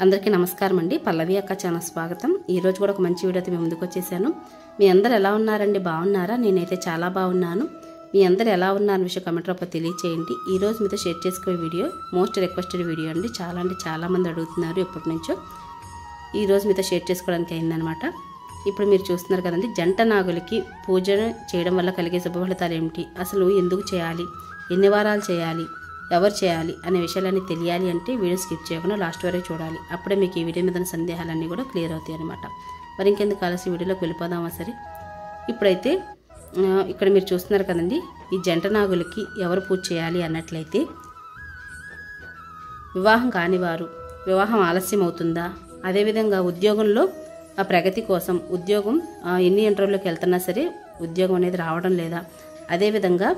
అందరికీ నమస్కారం అండి పల్లవి అక్క ఛానల్ స్వాగతం ఈ రోజు కూడా ఒక మంచి వీడియోతో మేము ముందుకు వచ్చేసాను మీ అందరు ఎలా ఉన్నారండి బాగున్నారా నేనైతే చాలా బాగున్నాను మీ అందరు ఎలా ఉన్నారని విషయం కమెంట్ రూపంలో తెలియచేయండి ఈ రోజు మీతో షేర్ చేసుకునే వీడియో మోస్ట్ రిక్వెస్టెడ్ వీడియో అండి చాలా అంటే చాలా మంది అడుగుతున్నారు ఎప్పటి నుంచో ఈ రోజు మీతో షేర్ చేసుకోవడానికి అయిందనమాట ఇప్పుడు మీరు చూస్తున్నారు కదండి జంట నాగులకి పూజ చేయడం వల్ల కలిగే శుభఫలితాలు ఏమిటి అసలు ఎందుకు చేయాలి ఎన్ని వారాలు చేయాలి ఎవరు చేయాలి అనే విషయాలన్నీ తెలియాలి అంటే వీడియో స్కిప్ చేయకుండా లాస్ట్ వరకు చూడాలి అప్పుడే మీకు ఈ వీడియో మీద ఉన్న సందేహాలన్నీ కూడా క్లియర్ అవుతాయి అనమాట మరి ఇంకెందుకు ఆలస్యం వీడియోలోకి వెళ్ళిపోదామా సరే ఇప్పుడైతే ఆ, ఇక్కడ మీరు చూస్తున్నారు కదండి ఈ జంట నాగులకి ఎవరు పూజ చేయాలి అన్నట్లయితే వివాహం కానివారు వివాహం ఆలస్యం అవుతుందా అదేవిధంగా ఉద్యోగంలో ఆ ప్రగతి కోసం ఉద్యోగం ఆ, ఎన్ని ఇంటర్వ్యూలోకి వెళ్తున్నా సరే ఉద్యోగం అనేది రావడం లేదా అదేవిధంగా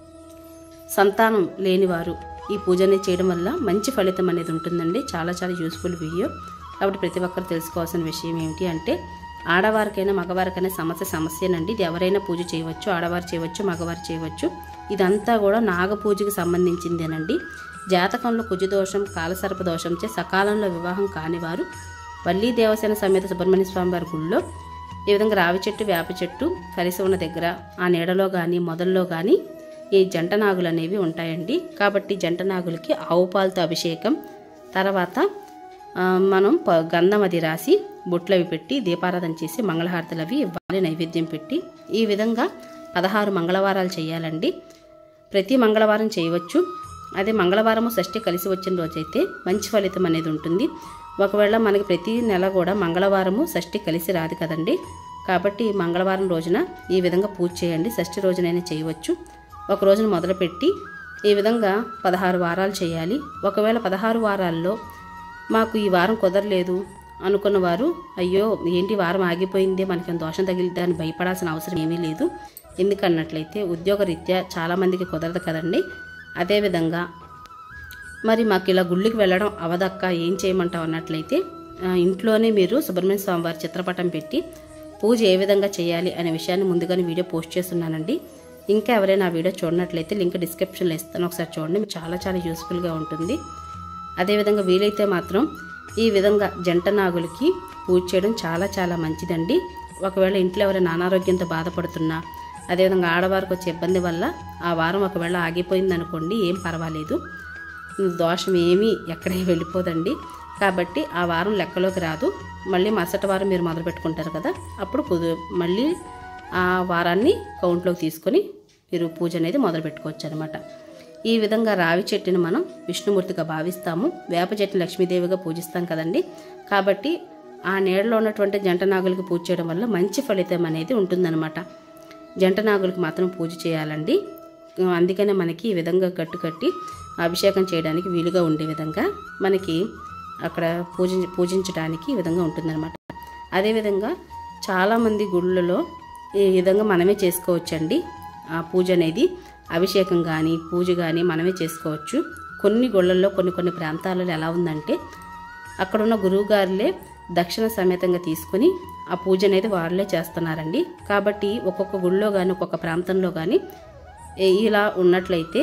సంతానం లేనివారు ఈ పూజ అనేది చేయడం వల్ల మంచి ఫలితం అనేది ఉంటుందండి చాలా చాలా యూస్ఫుల్ వీడియో కాబట్టి ప్రతి ఒక్కరు తెలుసుకోవాల్సిన విషయం ఏమిటి అంటే ఆడవారికైనా మగవారికైనా సమస్య సమస్యనండి ఇది ఎవరైనా పూజ చేయవచ్చు ఆడవారు చేయవచ్చు మగవారు చేయవచ్చు ఇదంతా కూడా నాగ పూజకి సంబంధించిందేనండి జాతకంలో కుజదోషం కాలసర్ప దోషంచే సకాలంలో వివాహం కానివారు వల్లీ దేవసేన సమేత సుబ్రహ్మణ్య స్వామి వారి గుళ్ళో ఈ విధంగా రావి చెట్టు వేప చెట్టు కలిసి ఉన్న దగ్గర ఆ నీడలో కానీ మొదల్లో కానీ ఈ జంట నాగులు అనేవి ఉంటాయండి కాబట్టి జంట నాగులకి ఆవు పాలతో అభిషేకం తర్వాత ఆ, మనం ప- గంధం అది రాసి బొట్లు అవి పెట్టి దీపారాధన చేసి మంగళహారతులు అవి ఇవ్వాలి నైవేద్యం పెట్టి ఈ విధంగా పదహారు మంగళవారాలు చేయాలండి ప్రతి మంగళవారం చేయవచ్చు అదే మంగళవారము షష్ఠి కలిసి వచ్చిన రోజైతే మంచి ఫలితం అనేది ఉంటుంది ఒకవేళ మనకి ప్రతి నెల కూడా మంగళవారము షష్ఠి కలిసి రాదు కదండి కాబట్టి మంగళవారం రోజున ఈ విధంగా పూజ చేయండి షష్ఠి రోజునైనా చేయవచ్చు ఒక రోజున మొదలుపెట్టి ఈ విధంగా పదహారు వారాలు చేయాలి ఒకవేళ పదహారు వారాల్లో మాకు ఈ వారం కుదరలేదు అనుకున్న వారు అయ్యో ఏంటి వారం ఆగిపోయింది మనకి ఏం దోషం తగిలిద్దా అని భయపడాల్సిన అవసరం ఏమీ లేదు ఎందుకన్నట్లయితే ఉద్యోగ రీత్యా చాలామందికి కుదరదు కదండి అదేవిధంగా మరి మాకు ఇలా గుళ్ళకి వెళ్ళడం అవదక్క ఏం చేయమంటావు అన్నట్లయితే ఆ, ఇంట్లోనే మీరు సుబ్రహ్మణ్య స్వామి వారి చిత్రపటం పెట్టి పూజ ఏ విధంగా చేయాలి అనే విషయాన్ని ముందుగానే వీడియో పోస్ట్ చేస్తున్నానండి ఇంకా ఎవరైనా ఆ వీడియో చూడనట్లయితే లింక్ డిస్క్రిప్షన్లో ఇస్తాను ఒకసారి చూడండి మీకు చాలా చాలా యూస్ఫుల్గా ఉంటుంది అదేవిధంగా వీలైతే మాత్రం ఈ విధంగా జంట నాగులకి పూజ చేయడం చాలా చాలా మంచిదండి ఒకవేళ ఇంట్లో ఎవరైనా అనారోగ్యంతో బాధపడుతున్నా అదేవిధంగా ఆడవారికి వచ్చే ఇబ్బంది వల్ల ఆ వారం ఒకవేళ ఆగిపోయింది అనుకోండి ఏం పర్వాలేదు దోషం ఏమీ ఎక్కడే వెళ్ళిపోదండి కాబట్టి ఆ వారం లెక్కలోకి రాదు మళ్ళీ మరుసటి వారం మీరు మొదలు పెట్టుకుంటారు కదా అప్పుడు కుదు మళ్ళీ ఆ వారాన్ని కౌంట్లోకి తీసుకొని మీరు పూజ అనేది మొదలు పెట్టుకోవచ్చు అనమాట ఈ విధంగా రావి చెట్టుని మనం విష్ణుమూర్తిగా భావిస్తాము వేప చెట్టుని లక్ష్మీదేవిగా పూజిస్తాం కదండి కాబట్టి ఆ నీడలో ఉన్నటువంటి జంట నాగులకి పూజ చేయడం వల్ల మంచి ఫలితం అనేది ఉంటుందన్నమాట జంట నాగులకు మాత్రం పూజ చేయాలండి అందుకనే మనకి ఈ విధంగా గట్టు కట్టి అభిషేకం చేయడానికి వీలుగా ఉండే విధంగా మనకి అక్కడ పూజ పూజించడానికి ఈ విధంగా ఉంటుందన్నమాట అదేవిధంగా చాలామంది గుళ్ళలో ఈ విధంగా మనమే చేసుకోవచ్చండి ఆ పూజ అనేది అభిషేకం కానీ పూజ కానీ మనమే చేసుకోవచ్చు కొన్ని గుళ్ళల్లో కొన్ని కొన్ని ప్రాంతాలలో ఎలా ఉందంటే అక్కడ ఉన్న గురువుగారులే దక్షిణ సమేతంగా తీసుకొని ఆ పూజ అనేది వాళ్ళే చేస్తున్నారండి కాబట్టి ఒక్కొక్క గుళ్ళో కానీ ఒక్కొక్క ప్రాంతంలో కానీ ఏ- ఇలా ఉన్నట్లయితే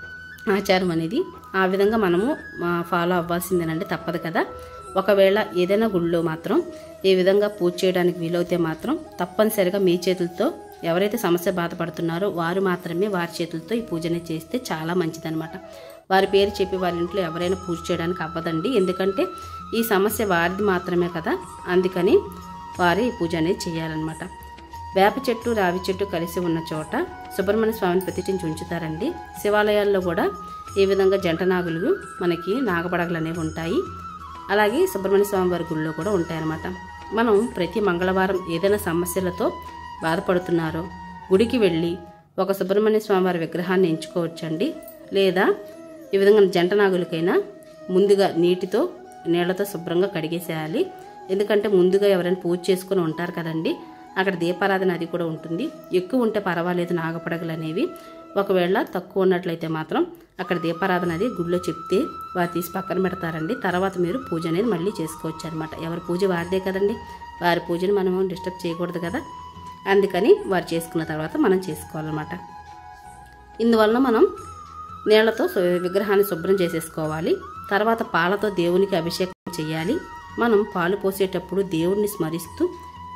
ఆచారం అనేది ఆ విధంగా మనము ఆ, ఫాలో అవ్వాల్సిందేనండి తప్పదు కదా ఒకవేళ ఏదైనా గుళ్ళో మాత్రం ఈ విధంగా పూజ చేయడానికి వీలవుతే మాత్రం తప్పనిసరిగా మీ చేతులతో ఎవరైతే సమస్య బాధపడుతున్నారో వారు మాత్రమే వారి చేతులతో ఈ పూజని చేస్తే చాలా మంచిదన్నమాట వారి పేరు చెప్పి వాళ్ళ ఇంట్లో ఎవరైనా పూజ చేయడానికి అవ్వదండి ఎందుకంటే ఈ సమస్య వారిది మాత్రమే కదా అందుకని వారు ఈ పూజ అనేది చేయాలన్నమాట వేప చెట్టు రావి చెట్టు కలిసి ఉన్న చోట సుబ్రహ్మణ్య స్వామిని ప్రతిష్ఠించి ఉంచుతారండి శివాలయాల్లో కూడా ఈ విధంగా జంట నాగులు మనకి నాగపడగలు అనేవి ఉంటాయి అలాగే సుబ్రహ్మణ్య స్వామి వారి గుళ్ళో కూడా ఉంటాయన్నమాట మనం ప్రతి మంగళవారం ఏదైనా సమస్యలతో బాధపడుతున్నారో గుడికి వెళ్ళి ఒక సుబ్రహ్మణ్య స్వామి వారి విగ్రహాన్ని ఎంచుకోవచ్చండి లేదా ఈ విధంగా జంట నాగులకైనా ముందుగా నీటితో నీళ్లతో శుభ్రంగా కడిగేసేయాలి ఎందుకంటే ముందుగా ఎవరైనా పూజ చేసుకుని ఉంటారు కదండి అక్కడ దీపారాధన అది కూడా ఉంటుంది ఎక్కువ ఉంటే పర్వాలేదు నాగపడగలు అనేవి ఒకవేళ తక్కువ ఉన్నట్లయితే మాత్రం అక్కడ దీపారాధన అది గుడిలో చెప్తే వారు తీసి పక్కన పెడతారండి తర్వాత మీరు పూజ అనేది మళ్ళీ చేసుకోవచ్చు అనమాట ఎవరి పూజ వారిదే కదండి వారి పూజని మనం డిస్టర్బ్ చేయకూడదు కదా అందుకని వారు చేసుకున్న తర్వాత మనం చేసుకోవాలన్నమాట ఇందువలన మనం నీళ్లతో సు- విగ్రహాన్ని శుభ్రం చేసేసుకోవాలి తర్వాత పాలతో దేవునికి అభిషేకం చేయాలి మనం పాలు పోసేటప్పుడు దేవుడిని స్మరిస్తూ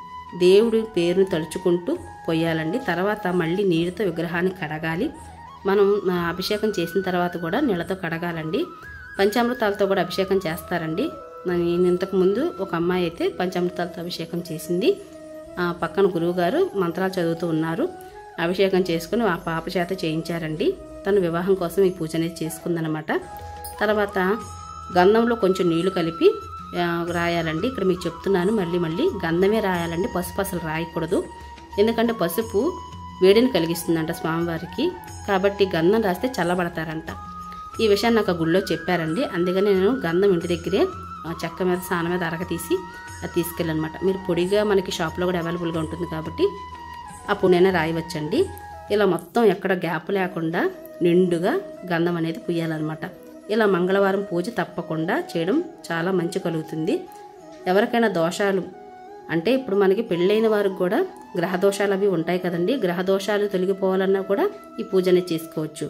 దేవుడి పేరుని తలుచుకుంటూ పోయాలండి తర్వాత మళ్ళీ నీళ్ళతో విగ్రహాన్ని కడగాలి మనం ఆ, అభిషేకం చేసిన తర్వాత కూడా నీళ్ళతో కడగాలండి పంచామృతాలతో కూడా అభిషేకం చేస్తారండి నేను ఇంతకు ముందు ఒక అమ్మాయి అయితే పంచామృతాలతో అభిషేకం చేసింది ఆ, పక్కన గురువుగారు మంత్రాలు చదువుతూ ఉన్నారు అభిషేకం చేసుకుని ఆ పాప చేత చేయించారండి తను వివాహం కోసం ఈ పూజ అనేది చేసుకుందనమాట తర్వాత గంధంలో కొంచెం నీళ్లు కలిపి ఆ, రాయాలండి ఇక్కడ మీకు చెప్తున్నాను మళ్ళీ మళ్ళీ గంధమే రాయాలండి పసుపు అసలు రాయకూడదు ఎందుకంటే పసుపు వేడిని కలిగిస్తుందంట స్వామివారికి కాబట్టి గంధం రాస్తే చల్లబడతారంట ఈ విషయాన్ని నాకు ఆ గుళ్ళో చెప్పారండి అందుకని నేను గంధం ఇంటి దగ్గరే ఆ, చెక్క మీద సాన మీద అరగ తీసి అది తీసుకెళ్ళనమాట మీరు పొడిగా మనకి షాప్లో కూడా అవైలబుల్గా ఉంటుంది కాబట్టి అప్పుడైనా రాయవచ్చండి ఇలా మొత్తం ఎక్కడ గ్యాప్ లేకుండా నిండుగా గంధం అనేది పుయ్యాలన్నమాట ఇలా మంగళవారం పూజ తప్పకుండా చేయడం చాలా మంచి కలుగుతుంది ఎవరికైనా దోషాలు అంటే ఇప్పుడు మనకి పెళ్ళైన వారికి కూడా గ్రహ దోషాలు అవి ఉంటాయి కదండి గ్రహ దోషాలు తొలగిపోవాలన్నా కూడా ఈ పూజ అనేది చేసుకోవచ్చు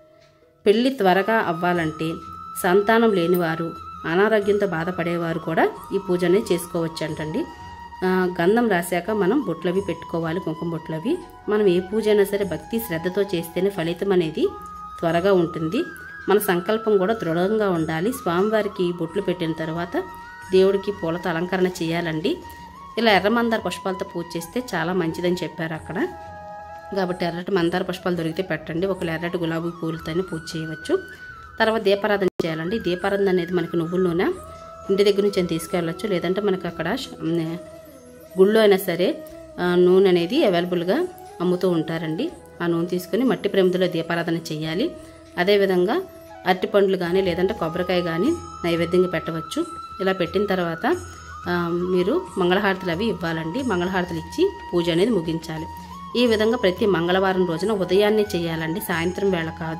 పెళ్ళి త్వరగా అవ్వాలంటే సంతానం లేనివారు అనారోగ్యంతో బాధపడేవారు కూడా ఈ పూజ అనేది చేసుకోవచ్చు అంటండి ఆ, గంధం రాశాక మనం బొట్లవి పెట్టుకోవాలి కుంకుమ బొట్లవి మనం ఏ పూజ అయినా సరే భక్తి శ్రద్ధతో చేస్తేనే ఫలితం అనేది త్వరగా ఉంటుంది మన సంకల్పం కూడా దృఢంగా ఉండాలి స్వామివారికి బొట్లు పెట్టిన తర్వాత దేవుడికి పూలతో అలంకరణ చేయాలండి ఇలా ఎర్ర మందార పుష్పాలతో పూజ చేస్తే చాలా మంచిదని చెప్పారు అక్కడ కాబట్టి ఎర్రటి మందార పుష్పాలు దొరికితే పెట్టండి ఒకవేళ ఎర్రటి గులాబీ పూలతోనే పూజ చేయవచ్చు తర్వాత దీపారాధన చేయాలండి దీపారాధన అనేది మనకి నువ్వుల నూనె ఇంటి దగ్గర నుంచి అయినా తీసుకెళ్ళచ్చు లేదంటే మనకి అక్కడ ష- ఉమ్, గుళ్ళో అయినా సరే ఆ, నూనె అనేది అవైలబుల్గా అమ్ముతూ ఉంటారండి ఆ నూనె తీసుకొని మట్టి ప్రమిదలో దీపారాధన చేయాలి అదేవిధంగా అరటి పండ్లు కానీ లేదంటే కొబ్బరికాయ కానీ నైవేద్యంగా పెట్టవచ్చు ఇలా పెట్టిన తర్వాత ఆ, మీరు మంగళహారతులు అవి ఇవ్వాలండి మంగళహారతులు ఇచ్చి పూజ అనేది ముగించాలి ఈ విధంగా ప్రతి మంగళవారం రోజున ఉదయాన్నే చేయాలండి సాయంత్రం వేళ కాదు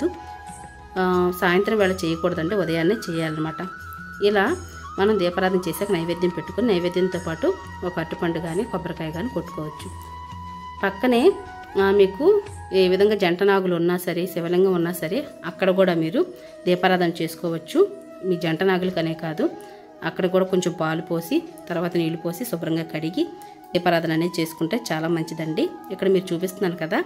ఆ, సాయంత్రం వేళ చేయకూడదండి ఉదయాన్నే చేయాలన్నమాట ఇలా మనం దీపారాధన చేసాక నైవేద్యం పెట్టుకొని నైవేద్యంతో పాటు ఒక అరటిపండు కానీ కొబ్బరికాయ కానీ కొట్టుకోవచ్చు పక్కనే ఆ, మీకు ఏ విధంగా జంట నాగులు ఉన్నా సరే శివలింగం ఉన్నా సరే అక్కడ కూడా మీరు దీపారాధన చేసుకోవచ్చు మీ జంట నాగులకనే కాదు అక్కడ కూడా కొంచెం పాలు పోసి తర్వాత నీళ్లు పోసి శుభ్రంగా కడిగి దీపారాధన అనేది చేసుకుంటే చాలా మంచిదండి ఇక్కడ మీరు చూపిస్తున్నాను కదా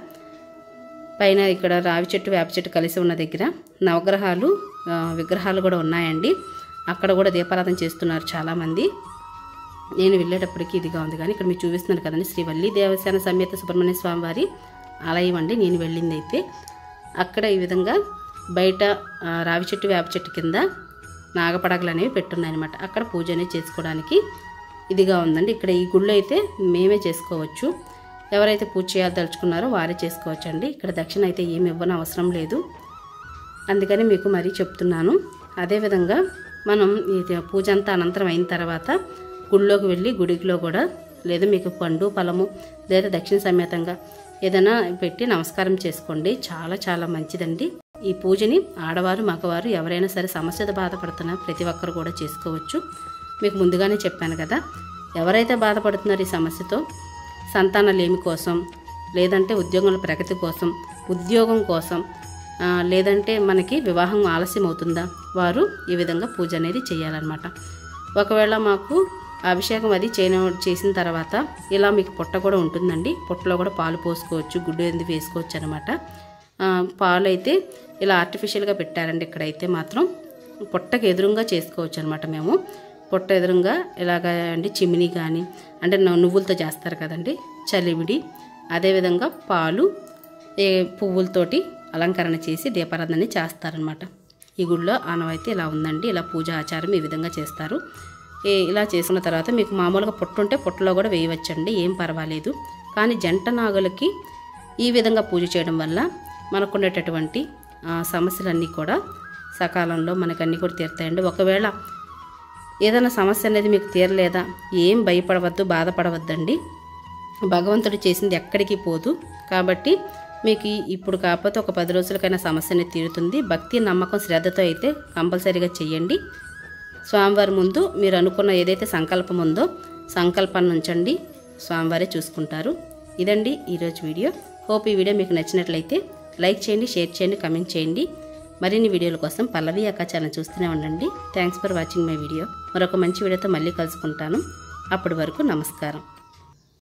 పైన ఇక్కడ రావి చెట్టు వేప చెట్టు కలిసి ఉన్న దగ్గర నవగ్రహాలు ఆ, విగ్రహాలు కూడా ఉన్నాయండి అక్కడ కూడా దీపారాధన చేస్తున్నారు చాలామంది నేను వెళ్ళేటప్పటికి ఇదిగా ఉంది కానీ ఇక్కడ మీరు చూపిస్తున్నాను కదండి శ్రీ వల్లి దేవసేన సమేత సుబ్రహ్మణ్య స్వామి వారి ఆలయం అండి నేను వెళ్ళింది అయితే అక్కడ ఈ విధంగా బయట ఆ, రావి చెట్టు వేప చెట్టు కింద నాగపడగలు అనేవి పెట్టున్నాయన్నమాట అక్కడ పూజ అనేది చేసుకోవడానికి ఇదిగా ఉందండి ఇక్కడ ఈ గుళ్ళు అయితే మేమే చేసుకోవచ్చు ఎవరైతే పూజ చేయాలదలుచుకున్నారో వారే చేసుకోవచ్చు అండి ఇక్కడ దక్షిణ అయితే ఏమి ఇవ్వని అవసరం లేదు అందుకని మీకు మరీ చెప్తున్నాను అదేవిధంగా మనం ఇది పూజ అంతా అనంతరం అయిన తర్వాత గుడిలోకి వెళ్ళి గుడిలో కూడా లేదా మీకు పండు ఫలము లేదా దక్షిణ సమేతంగా ఏదైనా పెట్టి నమస్కారం చేసుకోండి చాలా చాలా మంచిదండి ఈ పూజని ఆడవారు మగవారు ఎవరైనా సరే సమస్యతో బాధపడుతున్న ప్రతి ఒక్కరు కూడా చేసుకోవచ్చు మీకు ముందుగానే చెప్పాను కదా ఎవరైతే బాధపడుతున్నారో ఈ సమస్యతో సంతానలేమి కోసం లేదంటే ఉద్యోగంలో ప్రగతి కోసం ఉద్యోగం కోసం ఆ, లేదంటే మనకి వివాహం ఆలస్యం అవుతుందా వారు ఈ విధంగా పూజ అనేది చేయాలన్నమాట ఒకవేళ మాకు అభిషేకం అది చేయన చేసిన తర్వాత ఇలా మీకు పుట్ట కూడా ఉంటుందండి పుట్టలో కూడా పాలు పోసుకోవచ్చు గుడ్డు ఎందుకు వేసుకోవచ్చు అనమాట పాలు అయితే ఇలా ఆర్టిఫిషియల్గా పెట్టారండి ఇక్కడైతే మాత్రం పుట్టకు ఎదురుగా చేసుకోవచ్చు అనమాట మేము పుట్ట ఎదురుగా ఇలాగ అండి చిమిని కానీ అంటే ను- నువ్వులతో చేస్తారు కదండి చలివిడి అదేవిధంగా పాలు ఏ పువ్వులతోటి అలంకరణ చేసి దీపారాధన చేస్తారనమాట ఈ గుడిలో ఆనవాయితీ ఇలా ఉందండి ఇలా పూజ ఆచారం ఈ విధంగా చేస్తారు ఏ- ఇలా చేసుకున్న తర్వాత మీకు మామూలుగా పుట్ట ఉంటే పుట్టలో కూడా వేయవచ్చండి ఏం పర్వాలేదు కానీ జంట నాగులకి ఈ విధంగా పూజ చేయడం వల్ల మనకున్నటువంటి ఆ, సమస్యలన్నీ కూడా సకాలంలో మనకన్నీ కూడా తీరుతాయండి ఒకవేళ ఏదైనా సమస్య అనేది మీకు తీరలేదా ఏం భయపడవద్దు బాధపడవద్దండి భగవంతుడు చేసింది ఎక్కడికి పోదు కాబట్టి మీకు ఈ- ఇప్పుడు కాకపోతే ఒక పది రోజులకైనా సమస్య అనేది తీరుతుంది భక్తి నమ్మకం శ్రద్ధతో అయితే కంపల్సరీగా చెయ్యండి స్వామివారి ముందు మీరు అనుకున్న ఏదైతే సంకల్పం ఉందో సంకల్పాన్ని ఉంచండి స్వామివారే చూసుకుంటారు ఇదండి ఈరోజు వీడియో హోప్ ఈ వీడియో మీకు నచ్చినట్లయితే లైక్ చేయండి షేర్ చేయండి కమెంట్ చేయండి మరిన్ని వీడియోల కోసం పల్లవి అక్క ఛానల్ చూస్తూనే ఉండండి thanks for watching my video మరొక మంచి వీడియోతో మళ్ళీ కలుసుకుంటాను అప్పటి వరకు నమస్కారం